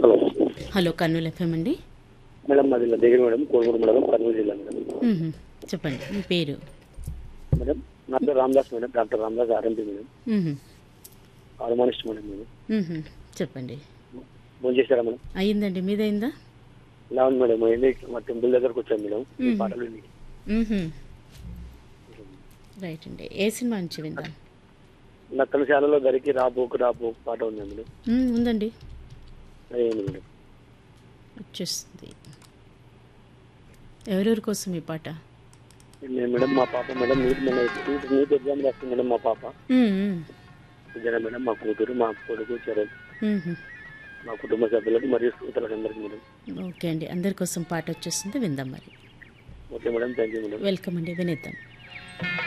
Hello hello Kurnool FM అండి madam మాది ఇలా దగ్గర మేడం కోరుమూరు మేడం కర్నూలు జిల్లా మేడం మ్మ్. చెప్పండి మీ పేరు మేడం నా పేరు Ramadas madam doctor Ramadas RMP madam మ్మ్. హార్మోనిస్ట్ మేడం నేను మ్మ్. చెప్పండి ఫోన్ చేశారా మేడం అయ్యిందండి మీదైందా ఇలా ఉంది మేడం ఏంటి మా టెంపుల్ దగ్గరకు వచ్చాను మేడం మీ మ్మ్. పాటలు విని. మ్మ్. రైట్ అండి ఏ సినిమా నుంచి విందాం నక్కలశాలలో దరికి రాబోకు రాబోకు పాట ఉంది మేడం మ్మ్, ఉందండి అదే ఉంది మేడం వచ్చేస్తుంది ఎవరెవరి కోసం ఈ పాట నేను మేడం మా పాప మేడం నీట్ మన నీట్ నీట్ ఎగ్జామ్ రాస్తుంది మేడం మా పాప మ్మ్, మ్మ్. ఇద్దరు మేడం మా కూతురు మా కొడుకు చరణ్ మ్మ్. మా కుటుంబ సభ్యులకు మరియు శ్రోతలకు అందరికీ మేడం ఓకే అండి అందరి కోసం పాట వచ్చేస్తుంది విందాం మరి okay madam thank you madam welcome అండి వినేద్దాం